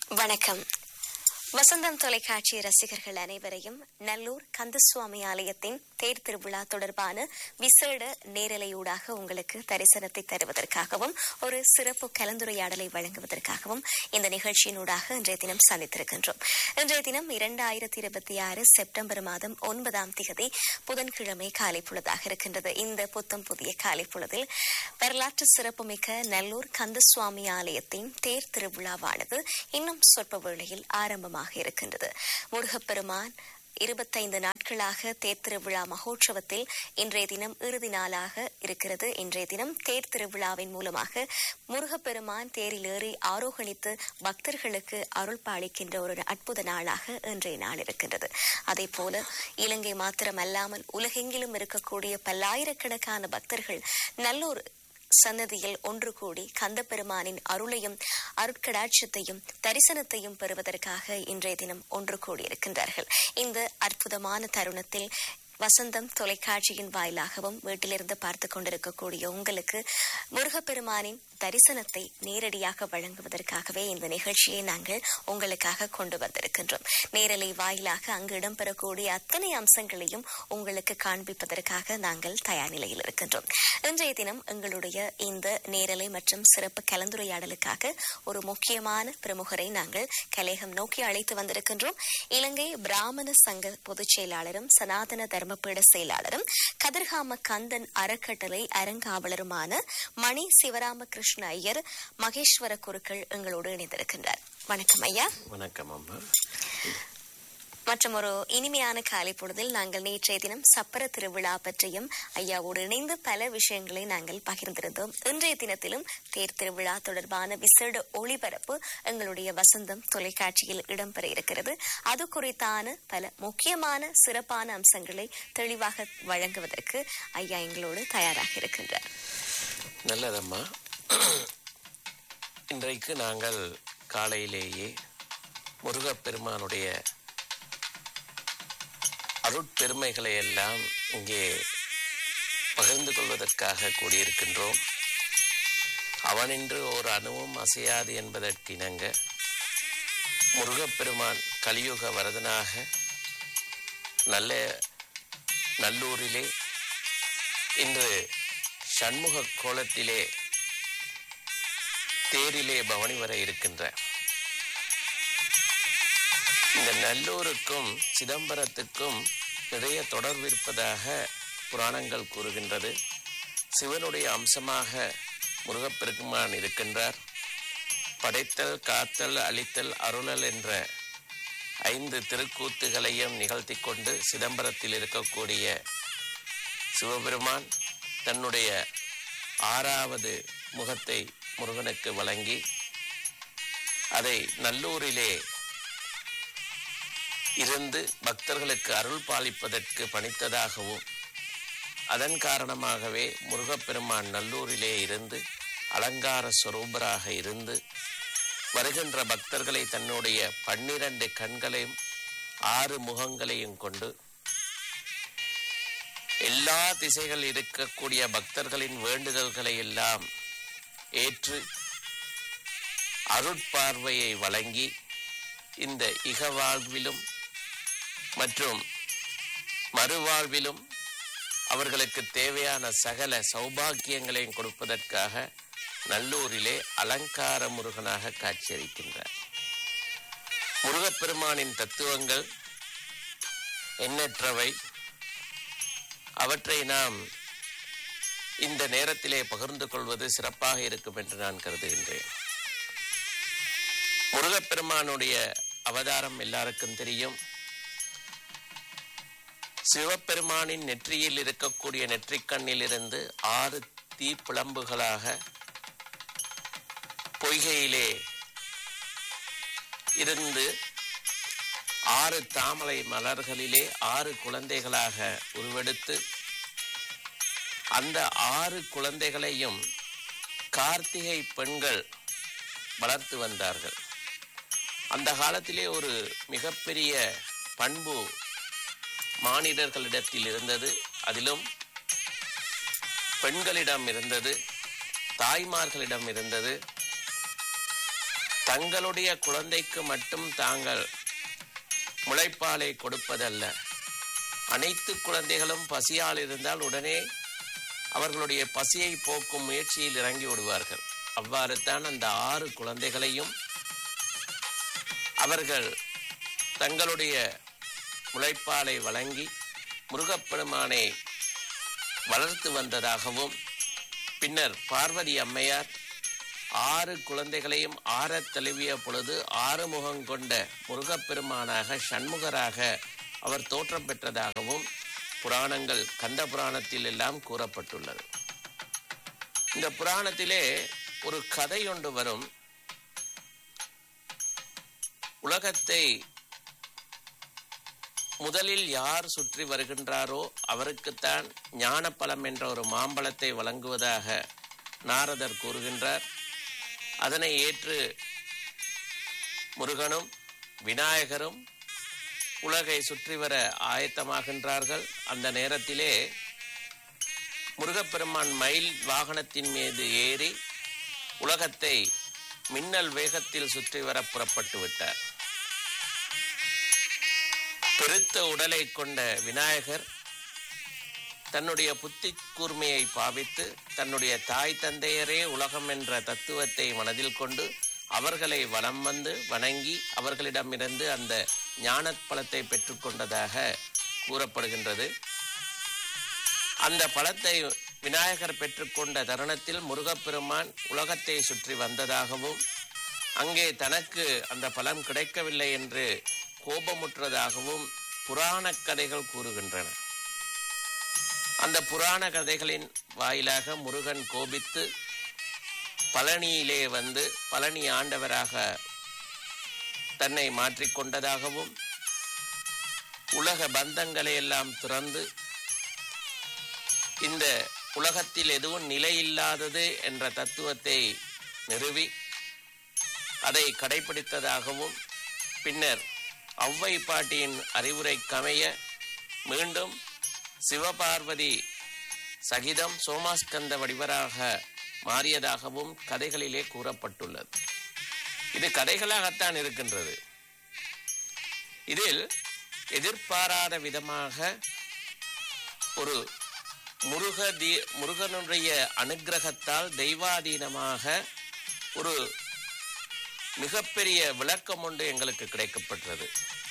வணக்கம் வசந்தம் தொலைக்காட்சி ரசிகர்கள் அனைவரையும் நல்லூர் கந்தசுவாமி ஆலயத்தின் தேர் திருவிழா தொடர்பான விசேட நேரலையூடாக உங்களுக்கு தரிசனத்தை தருவதற்காகவும் ஒரு சிறப்பு கலந்துரையாடலை வழங்குவதற்காகவும் இந்த நிகழ்ச்சியினூடாக இன்றைய தினம் சந்தித்திருக்கின்றோம் இன்றைய தினம் இரண்டாயிரத்தி இருபத்தி ஆறு செப்டம்பர் மாதம் ஒன்பதாம் திகதி புதன்கிழமை காலை பொழுதாக இருக்கின்றது இந்த புத்தம் புதிய காலை பொழுதில் வரலாற்று சிறப்புமிக்க நல்லூர் கந்தசுவாமி ஆலயத்தின் தேர் திருவிழாவானது இன்னும் சொற்ப வேளையில் ஆரம்பமாக இருக்கின்றது முருகப்பெருமான் இருபத்தைந்து நாட்களாக தேர் திருவிழா மகோற்சவத்தில் இன்றைய தினம் இறுதி நாளாக இருக்கிறது இன்றைய தினம் தேர் திருவிழாவின் மூலமாக முருகப்பெருமான் தேரில் ஏறி ஆரோகணித்து பக்தர்களுக்கு அருள் பாலிக்கின்ற ஒரு அற்புத நாளாக இன்றைய நாள் இருக்கின்றது அதே போல இலங்கை மாத்திரமல்லாமல் உலகெங்கிலும் இருக்கக்கூடிய பல்லாயிரக்கணக்கான பக்தர்கள் நல்லூர் சன்னதியில் ஒன்று கூடி கந்தப்பெருமானின் அருளையும் அருட்கடாட்சத்தையும் தரிசனத்தையும் பெறுவதற்காக இன்றைய தினம் ஒன்று கூடியிருக்கின்றார்கள் இந்த அற்புதமான தருணத்தில் வசந்தம் தொலைக்காட்சியின் வாயிலாகவும் வீட்டிலிருந்து பார்த்து கொண்டிருக்கக்கூடிய உங்களுக்கு முருகப்பெருமானின் தரிசனத்தை நேரடியாக வழங்குவதற்காகவே இந்த நிகழ்ச்சியை நாங்கள் உங்களுக்காக கொண்டு வந்திருக்கின்றோம் நேரலை வாயிலாக அங்கு இடம்பெறக்கூடிய அத்தனை அம்சங்களையும் உங்களுக்கு காண்பிப்பதற்காக நாங்கள் தயார் நிலையில் இருக்கின்றோம் இன்றைய தினம் எங்களுடைய இந்த நேரலை மற்றும் சிறப்பு கலந்துரையாடலுக்காக ஒரு முக்கியமான பிரமுகரை நாங்கள் கலேகம் நோக்கி அழைத்து வந்திருக்கின்றோம் இலங்கை பிராமண சங்க பொதுச் செயலாளரும் சனாதன தர்மபீட செயலாளரும் கதிர்காம கந்தன் அறக்கட்டளை அரங்காவலருமான மணி சிவராமகிருஷ்ண ஐயர் மகேஸ்வர குருக்கள் எங்களோடு இணைந்திருக்கின்றார் வணக்கம் ஐயா வணக்கம் அம்மா மற்றும் ஒரு இனிமையான காலை பொழுதில் நாங்கள் நேற்றைய தினம் சப்பர திருவிழா பற்றியும் ஐயாவோடு இணைந்து பல விஷயங்களை நாங்கள் பகிர்ந்திருந்தோம் இன்றைய தினத்திலும் தேர் திருவிழா தொடர்பான விசேட ஒளிபரப்பு எங்களுடைய வசந்தம் தொலைக்காட்சியில் இடம்பெற இருக்கிறது அது குறித்தான பல முக்கியமான சிறப்பான அம்சங்களை தெளிவாக வழங்குவதற்கு ஐயா எங்களோடு தயாராக இருக்கின்றார் நல்லதம்மா இன்றைக்கு நாங்கள் காலையிலேயே முருகப்பெருமானுடைய அருட்பெருமைகளை எல்லாம் இங்கே பகிர்ந்து கொள்வதற்காக கூடியிருக்கின்றோம் அவனின்று ஒரு அணுவும் அசையாது என்பதற்கிணங்க முருகப்பெருமான் கலியுக வரதனாக நல்ல நல்லூரிலே இன்று சண்முக கோலத்திலே தேரிலே பவனி வர இருக்கின்ற இந்த நல்லூருக்கும் சிதம்பரத்துக்கும் நிறைய தொடர்பு இருப்பதாக புராணங்கள் கூறுகின்றது சிவனுடைய அம்சமாக முருகப்பெருமான் இருக்கின்றார் படைத்தல் காத்தல் அழித்தல் அருளல் என்ற ஐந்து திருக்கூத்துகளையும் நிகழ்த்தி கொண்டு சிதம்பரத்தில் இருக்கக்கூடிய சிவபெருமான் தன்னுடைய ஆறாவது முகத்தை முருகனுக்கு வழங்கி அதை நல்லூரிலே இருந்து பக்தர்களுக்கு அருள் பாலிப்பதற்கு பணித்ததாகவும் அதன் காரணமாகவே முருகப்பெருமான் நல்லூரிலே இருந்து அலங்கார ஸ்வரூபராக இருந்து வருகின்ற பக்தர்களை தன்னுடைய பன்னிரண்டு கண்களையும் ஆறு முகங்களையும் கொண்டு எல்லா திசைகள் இருக்கக்கூடிய பக்தர்களின் வேண்டுதல்களை எல்லாம் ஏற்று அருட்பார்வையை வழங்கி இந்த இகவாழ்விலும் மற்றும் மறுவாழ்விலும் அவர்களுக்கு தேவையான சகல சௌபாக்கியங்களையும் கொடுப்பதற்காக நல்லூரிலே அலங்கார முருகனாக காட்சியளிக்கின்றார் முருகப்பெருமானின் தத்துவங்கள் எண்ணற்றவை அவற்றை நாம் இந்த நேரத்திலே பகிர்ந்து கொள்வது சிறப்பாக இருக்கும் என்று நான் கருதுகின்றேன் முருகப்பெருமானுடைய அவதாரம் எல்லாருக்கும் தெரியும் சிவபெருமானின் நெற்றியில் இருக்கக்கூடிய நெற்றிக்கண்ணில் இருந்து ஆறு தீப்பிளம்புகளாக பொய்கையிலே இருந்து ஆறு தாமரை மலர்களிலே ஆறு குழந்தைகளாக உருவெடுத்து அந்த ஆறு குழந்தைகளையும் கார்த்திகை பெண்கள் வளர்த்து வந்தார்கள் அந்த காலத்திலே ஒரு மிகப்பெரிய பண்பு மானிடர்களிடத்தில் இருந்தது அதிலும் பெண்களிடம் இருந்தது தாய்மார்களிடம் இருந்தது தங்களுடைய குழந்தைக்கு மட்டும் தாங்கள் முளைப்பாலை கொடுப்பதல்ல அனைத்து குழந்தைகளும் பசியால் இருந்தால் உடனே அவர்களுடைய பசியை போக்கும் முயற்சியில் இறங்கி விடுவார்கள் அவ்வாறு தான் அந்த ஆறு குழந்தைகளையும் அவர்கள் தங்களுடைய முளைப்பாலை வழங்கி முருகப்பெருமானை வளர்த்து வந்ததாகவும் பின்னர் பார்வதி அம்மையார் ஆறு குழந்தைகளையும் ஆறத் தழுவிய பொழுது ஆறு முகம் கொண்ட முருகப்பெருமானாக சண்முகராக அவர் தோற்றம் பெற்றதாகவும் புராணங்கள் கந்த புராணத்தில் எல்லாம் கூறப்பட்டுள்ளது இந்த புராணத்திலே ஒரு கதை ஒன்று வரும் உலகத்தை முதலில் யார் சுற்றி வருகின்றாரோ அவருக்குத்தான் ஞானப்பழம் என்ற ஒரு மாம்பழத்தை வழங்குவதாக நாரதர் கூறுகின்றார் அதனை ஏற்று முருகனும் விநாயகரும் உலகை சுற்றி வர ஆயத்தமாகின்றார்கள் அந்த நேரத்திலே முருகப்பெருமான் மயில் வாகனத்தின் மீது ஏறி உலகத்தை மின்னல் வேகத்தில் சுற்றி வர புறப்பட்டு விட்டார் பெருத்த உடலை கொண்ட விநாயகர் தன்னுடைய புத்தி கூர்மையை பாவித்து தன்னுடைய தாய் தந்தையரே உலகம் என்ற தத்துவத்தை மனதில் கொண்டு அவர்களை வலம் வந்து வணங்கி அவர்களிடமிருந்து அந்த ஞானப் பழத்தை பெற்றுக்கொண்டதாக கூறப்படுகின்றது அந்த பழத்தை விநாயகர் பெற்றுக்கொண்ட தருணத்தில் முருகப்பெருமான் உலகத்தை சுற்றி வந்ததாகவும் அங்கே தனக்கு அந்த பலன் கிடைக்கவில்லை என்று கோபமுற்றதாகவும் புராணக் கதைகள் கூறுகின்றன அந்த புராண கதைகளின் வாயிலாக முருகன் கோபித்து பழனியிலே வந்து பழனி ஆண்டவராக தன்னை மாற்றிக்கொண்டதாகவும் உலக பந்தங்களை எல்லாம் துறந்து இந்த உலகத்தில் எதுவும் நிலையில்லாதது என்ற தத்துவத்தை நிறுவி அதை கடைபிடித்ததாகவும் பின்னர் ஔவை பாட்டியின் அறிவுரைக்கமைய மீண்டும் சிவபார்வதி சகிதம் சோமாஸ்கந்த வடிவராக மாறியதாகவும் கதைகளிலே கூறப்பட்டுள்ளது இது கதைகளாகத்தான் இருக்கின்றது இதில் எதிர்பாராத விதமாக ஒரு முருக தி முருகனுடைய அனுக்கிரகத்தால் தெய்வாதீனமாக ஒரு மிகப்பெரிய விளக்கம் ஒன்று எங்களுக்கு கிடைக்கப்பட்டது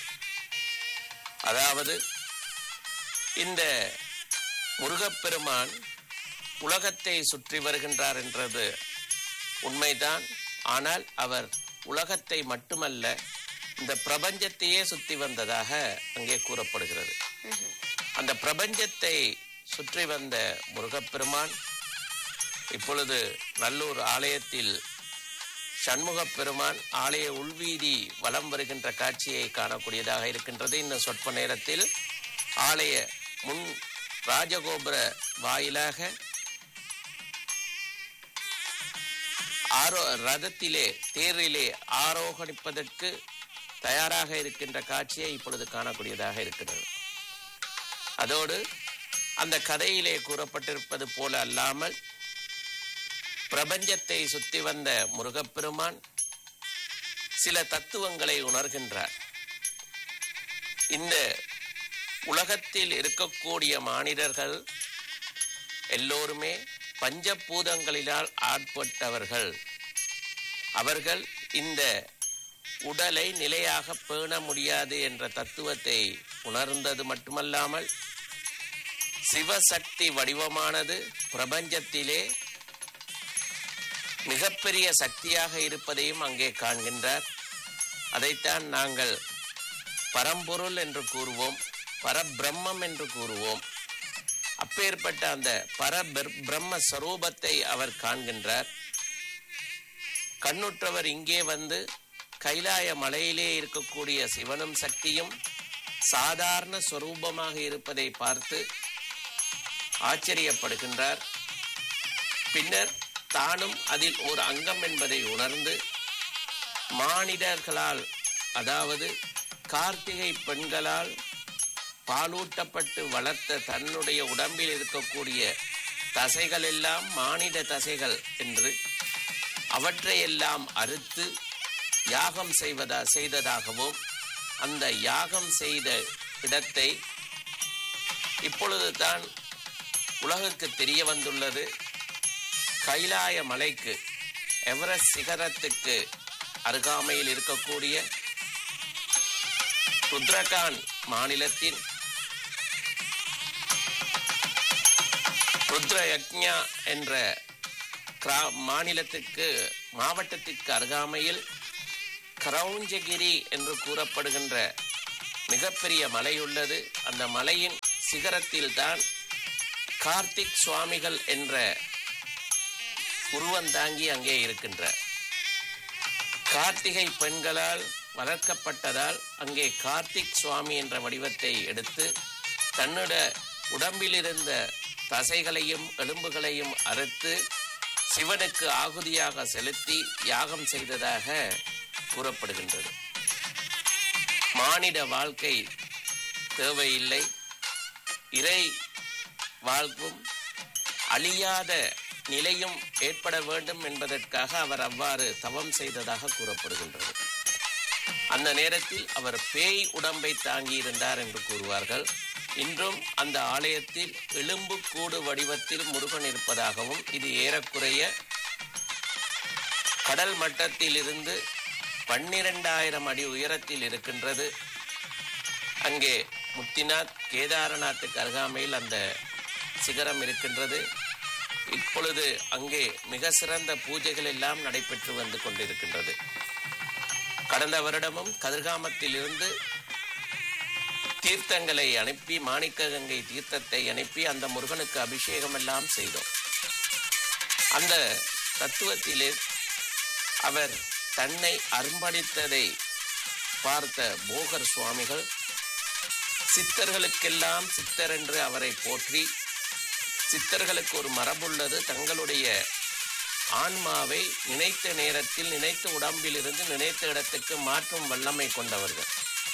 அதாவது இந்த முருகப்பெருமான் உலகத்தை சுற்றி வருகின்றார் என்றது உண்மைதான் ஆனால் அவர் உலகத்தை மட்டுமல்ல இந்த பிரபஞ்சத்தையே சுத்தி வந்ததாக அங்கே கூறப்படுகிறது அந்த பிரபஞ்சத்தை சுற்றி வந்த முருகப்பெருமான் இப்பொழுது நல்லூர் ஆலயத்தில் சண்முகப் பெருமான் ஆலய உள்வீதி வலம் வருகின்ற காட்சியை காணக்கூடியதாக இருக்கின்றது இந்த சொற்ப நேரத்தில் ஆலய முன் ராஜகோபுர வாயிலாக ஆரோ ரதத்திலே தேரிலே ஆரோகணிப்பதற்கு தயாராக இருக்கின்ற காட்சியை இப்பொழுது காணக்கூடியதாக இருக்கிறது அதோடு அந்த கதையிலே கூறப்பட்டிருப்பது போல அல்லாமல் பிரபஞ்சத்தை சுத்தி வந்த முருகப்பெருமான் சில தத்துவங்களை உணர்கின்றார் இந்த உலகத்தில் இருக்கக்கூடிய மானிடர்கள் எல்லோருமே பஞ்சபூதங்களினால் ஆட்பட்டவர்கள் அவர்கள் இந்த உடலை நிலையாக பேண முடியாது என்ற தத்துவத்தை உணர்ந்தது மட்டுமல்லாமல் சிவசக்தி வடிவமானது பிரபஞ்சத்திலே மிகப்பெரிய சக்தியாக இருப்பதையும் அங்கே காண்கின்றார் அதைத்தான் நாங்கள் பரம்பொருள் என்று கூறுவோம் பரபிரம்மம் என்று கூறுவோம் அப்பேற்பட்ட அந்த பர பிரம்ம ஸ்வரூபத்தை அவர் காண்கின்றார் கண்ணுற்றவர் இங்கே வந்து கைலாய மலையிலே இருக்கக்கூடிய சிவனும் சக்தியும் சாதாரண ஸ்வரூபமாக இருப்பதை பார்த்து ஆச்சரியப்படுகின்றார் பின்னர் தானும் அதில் ஒரு அங்கம் என்பதை உணர்ந்து மானிடர்களால் அதாவது கார்த்திகை பெண்களால் பாலூட்டப்பட்டு வளர்த்த தன்னுடைய உடம்பில் இருக்கக்கூடிய தசைகள் எல்லாம் மானிட தசைகள் என்று அவற்றையெல்லாம் அறுத்து யாகம் செய்வதா செய்ததாகவும் அந்த யாகம் செய்த இடத்தை இப்பொழுது தான் உலகுக்கு தெரிய வந்துள்ளது கைலாய மலைக்கு எவரெஸ்ட் சிகரத்துக்கு அருகாமையில் இருக்கக்கூடிய ருத்ரகாண்ட் மாநிலத்தின் ருத்ர யக்ஞா என்ற கிரா மாநிலத்துக்கு மாவட்டத்திற்கு அருகாமையில் கிரௌஞ்சகிரி என்று கூறப்படுகின்ற மிகப்பெரிய மலை உள்ளது அந்த மலையின் சிகரத்தில் தான் கார்த்திக் சுவாமிகள் என்ற உருவந்தாங்கி அங்கே இருக்கின்ற கார்த்திகை பெண்களால் வளர்க்கப்பட்டதால் அங்கே கார்த்திக் சுவாமி என்ற வடிவத்தை எடுத்து தன்னுட உடம்பில் இருந்த தசைகளையும் எலும்புகளையும் அறுத்து சிவனுக்கு ஆகுதியாக செலுத்தி யாகம் செய்ததாக கூறப்படுகின்றது மானிட வாழ்க்கை தேவையில்லை இறை வாழ்வும் அழியாத நிலையும் ஏற்பட வேண்டும் என்பதற்காக அவர் அவ்வாறு தவம் செய்ததாக கூறப்படுகின்றது அந்த நேரத்தில் அவர் பேய் உடம்பை தாங்கியிருந்தார் என்று கூறுவார்கள் இன்றும் அந்த ஆலயத்தில் எலும்பு கூடு வடிவத்தில் முருகன் இருப்பதாகவும் இது ஏறக்குறைய கடல் மட்டத்தில் இருந்து பன்னிரெண்டாயிரம் அடி உயரத்தில் இருக்கின்றது அங்கே முத்திநாத் கேதாரநாத்துக்கு அருகாமையில் அந்த சிகரம் இருக்கின்றது இப்பொழுது அங்கே மிக சிறந்த பூஜைகள் எல்லாம் நடைபெற்று வந்து கொண்டிருக்கின்றது கடந்த வருடமும் கதிர்காமத்தில் இருந்து தீர்த்தங்களை அனுப்பி மாணிக்க கங்கை தீர்த்தத்தை அனுப்பி அந்த முருகனுக்கு அபிஷேகம் எல்லாம் செய்தோம் அந்த தத்துவத்திலே அவர் தன்னை அர்ப்பணித்ததை பார்த்த போகர் சுவாமிகள் சித்தர்களுக்கெல்லாம் சித்தர் என்று அவரை போற்றி சித்தர்களுக்கு ஒரு மரபுள்ளது தங்களுடைய ஆன்மாவை நினைத்த நேரத்தில் நினைத்த உடம்பிலிருந்து நினைத்த இடத்துக்கு மாற்றும் வல்லமை கொண்டவர்கள்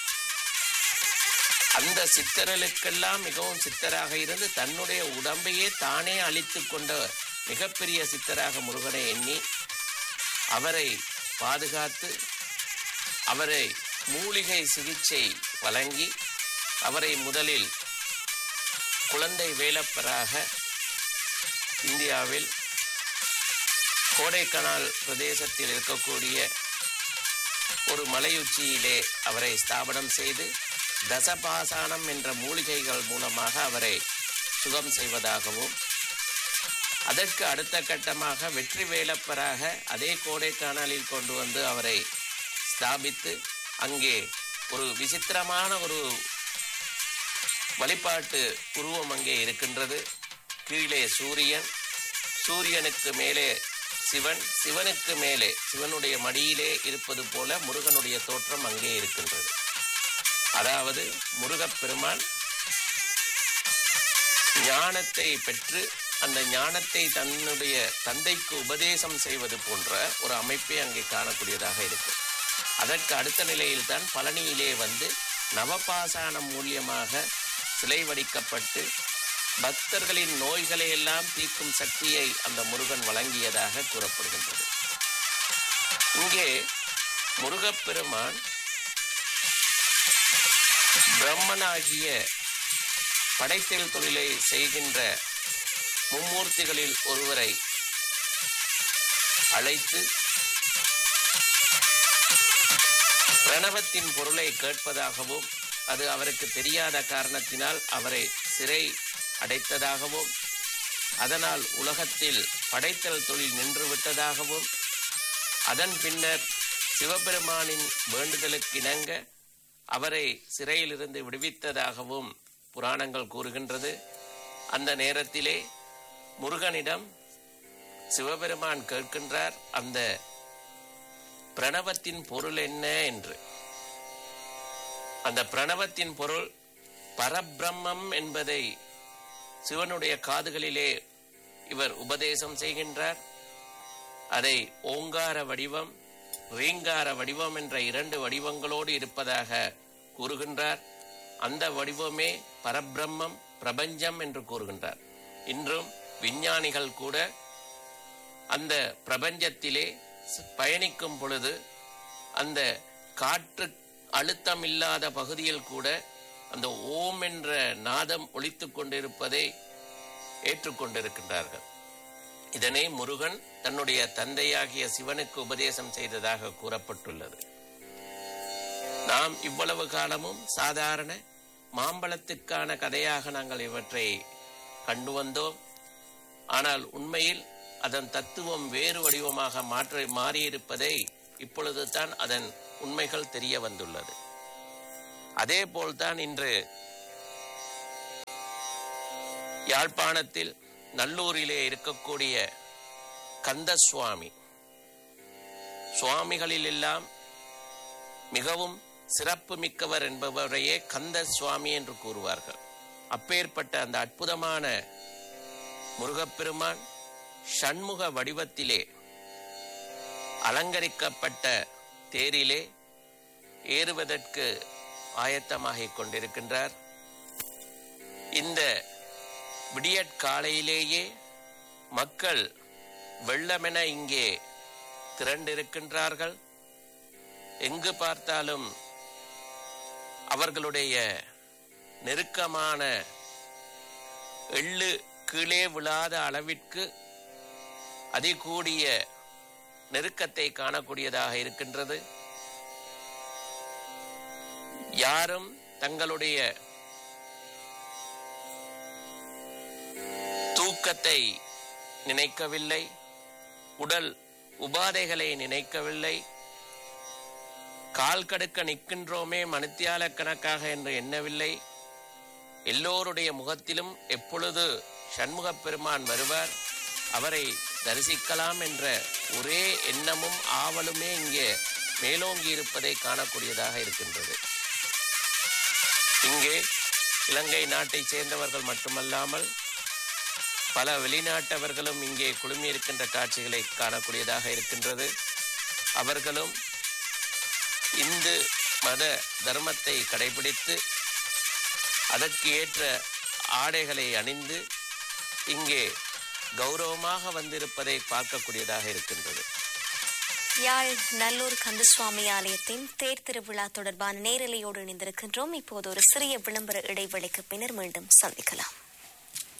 அந்த சித்தர்களுக்கெல்லாம் மிகவும் சித்தராக இருந்து தன்னுடைய உடம்பையே தானே அழித்து கொண்ட மிகப்பெரிய சித்தராக முருகனை எண்ணி அவரை பாதுகாத்து அவரை மூலிகை சிகிச்சை வழங்கி அவரை முதலில் குழந்தை வேலப்பராக இந்தியாவில் கோடைக்கானல் பிரதேசத்தில் இருக்கக்கூடிய ஒரு மலையுச்சியிலே அவரை ஸ்தாபனம் செய்து தசபாசானம் என்ற மூலிகைகள் மூலமாக அவரை சுகம் செய்வதாகவும் அதற்கு அடுத்த கட்டமாக வெற்றி வேலப்பராக அதே கோடைக்கானலில் கொண்டு வந்து அவரை ஸ்தாபித்து அங்கே ஒரு விசித்திரமான ஒரு வழிபாட்டு உருவம் அங்கே இருக்கின்றது கீழே சூரியன் சூரியனுக்கு மேலே சிவன் சிவனுக்கு மேலே சிவனுடைய மடியிலே இருப்பது போல முருகனுடைய தோற்றம் அங்கே இருக்கின்றது அதாவது முருகப்பெருமான் ஞானத்தை பெற்று அந்த ஞானத்தை தன்னுடைய தந்தைக்கு உபதேசம் செய்வது போன்ற ஒரு அமைப்பை அங்கே காணக்கூடியதாக இருக்கு அதற்கு அடுத்த நிலையில் தான் பழனியிலே வந்து நவபாசானம் மூலியமாக சிலை வடிக்கப்பட்டு பக்தர்களின் நோய்களை எல்லாம் தீர்க்கும் சக்தியை அந்த முருகன் வழங்கியதாக கூறப்படுகின்றது இங்கே முருகப்பெருமான் பிரம்மனாகிய படைத்தல் தொழிலை செய்கின்ற மும்மூர்த்திகளில் ஒருவரை அழைத்து பிரணவத்தின் பொருளை கேட்பதாகவும் அது அவருக்கு தெரியாத காரணத்தினால் அவரை சிறை அடைத்ததாகவும் அதனால் உலகத்தில் படைத்தல் தொழில் நின்று விட்டதாகவும் அதன் பின்னர் சிவபெருமானின் வேண்டுதலுக்கு இணங்க அவரை சிறையிலிருந்து விடுவித்ததாகவும் புராணங்கள் கூறுகின்றது அந்த நேரத்திலே முருகனிடம் சிவபெருமான் கேட்கின்றார் அந்த பிரணவத்தின் பொருள் என்ன என்று அந்த பிரணவத்தின் பொருள் பரபிரம்மம் என்பதை சிவனுடைய காதுகளிலே இவர் உபதேசம் செய்கின்றார் அதை ஓங்கார வடிவம் ரீங்கார வடிவம் என்ற இரண்டு வடிவங்களோடு இருப்பதாக கூறுகின்றார் அந்த வடிவமே பரபிரம்மம் பிரபஞ்சம் என்று கூறுகின்றார் இன்றும் விஞ்ஞானிகள் கூட அந்த பிரபஞ்சத்திலே பயணிக்கும் பொழுது அந்த காற்று அழுத்தம் இல்லாத பகுதியில் கூட அந்த ஓம் என்ற நாதம் ஒலித்துக் கொண்டிருப்பதை ஏற்றுக்கொண்டிருக்கின்றார்கள் இதனை முருகன் தன்னுடைய தந்தையாகிய சிவனுக்கு உபதேசம் செய்ததாக கூறப்பட்டுள்ளது நாம் இவ்வளவு காலமும் சாதாரண மாம்பழத்துக்கான கதையாக நாங்கள் இவற்றை கண்டு வந்தோம் ஆனால் உண்மையில் அதன் தத்துவம் வேறு வடிவமாக மாற்றி மாறியிருப்பதை இப்பொழுது தான் அதன் உண்மைகள் தெரிய வந்துள்ளது அதே போல்தான் இன்று யாழ்ப்பாணத்தில் நல்லூரிலே இருக்கக்கூடிய கந்த சுவாமி சுவாமிகளில் எல்லாம் மிகவும் சிறப்பு மிக்கவர் என்பவரையே கந்த சுவாமி என்று கூறுவார்கள் அப்பேற்பட்ட அந்த அற்புதமான முருகப்பெருமான் சண்முக வடிவத்திலே அலங்கரிக்கப்பட்ட தேரிலே ஏறுவதற்கு ஆயத்தமாகிக் கொண்டிருக்கின்றார் இந்த விடியற்காலையிலேயே மக்கள் வெள்ளமென இங்கே திரண்டிருக்கின்றார்கள் எங்கு பார்த்தாலும் அவர்களுடைய நெருக்கமான எள்ளு கீழே விழாத அளவிற்கு அதிகூடிய நெருக்கத்தை காணக்கூடியதாக இருக்கின்றது யாரும் தங்களுடைய தூக்கத்தை நினைக்கவில்லை உடல் உபாதைகளை நினைக்கவில்லை கால் கடுக்க நிற்கின்றோமே மணித்தியால கணக்காக என்று எண்ணவில்லை எல்லோருடைய முகத்திலும் எப்பொழுது சண்முகப் பெருமான் வருவார் அவரை தரிசிக்கலாம் என்ற ஒரே எண்ணமும் ஆவலுமே இங்கே மேலோங்கி இருப்பதை காணக்கூடியதாக இருக்கின்றது இங்கே இலங்கை நாட்டைச் சேர்ந்தவர்கள் மட்டுமல்லாமல் பல வெளிநாட்டவர்களும் இங்கே குழுமியிருக்கின்ற காட்சிகளை காணக்கூடியதாக இருக்கின்றது அவர்களும் இந்து மத தர்மத்தை கடைபிடித்து அதற்கு ஏற்ற ஆடைகளை அணிந்து இங்கே கௌரவமாக வந்திருப்பதை பார்க்கக்கூடியதாக இருக்கின்றது யாழ் நல்லூர் கந்தசுவாமி ஆலயத்தின் தேர் திருவிழா தொடர்பான நேரலையோடு இணைந்திருக்கின்றோம் இப்போது ஒரு சிறிய விளம்பர இடைவெளிக்கு பின்னர் மீண்டும் சந்திக்கலாம்